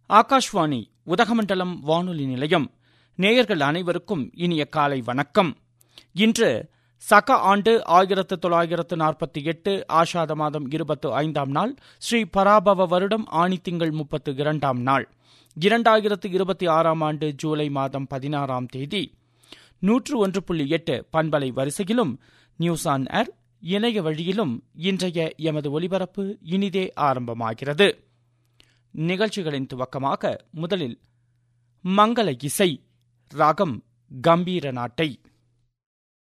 ஆகாஷ்வாணி உதகமண்டலம் வானொலி நிலையம் நேயர்கள் அனைவருக்கும் இனிய காலை வணக்கம் இன்று சக ஆண்டு ஆயிரத்து தொள்ளாயிரத்து நாற்பத்தி எட்டு ஆஷாத மாதம் இருபத்து ஐந்தாம் நாள் ஸ்ரீ பராபவ வருடம் ஆணி திங்கள் முப்பத்து இரண்டாம் நாள் இரண்டாயிரத்து இருபத்தி ஆறாம் ஆண்டு ஜூலை மாதம் பதினாறாம் தேதி நூற்று ஒன்று புள்ளி எட்டு பண்பலை வரிசையிலும் நியூஸ் ஆன் ஏர் இணைய வழியிலும் இன்றைய எமது ஒலிபரப்பு இனிதே ஆரம்பமாகிறது நிகழ்ச்சிகளின் துவக்கமாக முதலில் மங்கள இசை ராகம் கம்பீர நாட்டை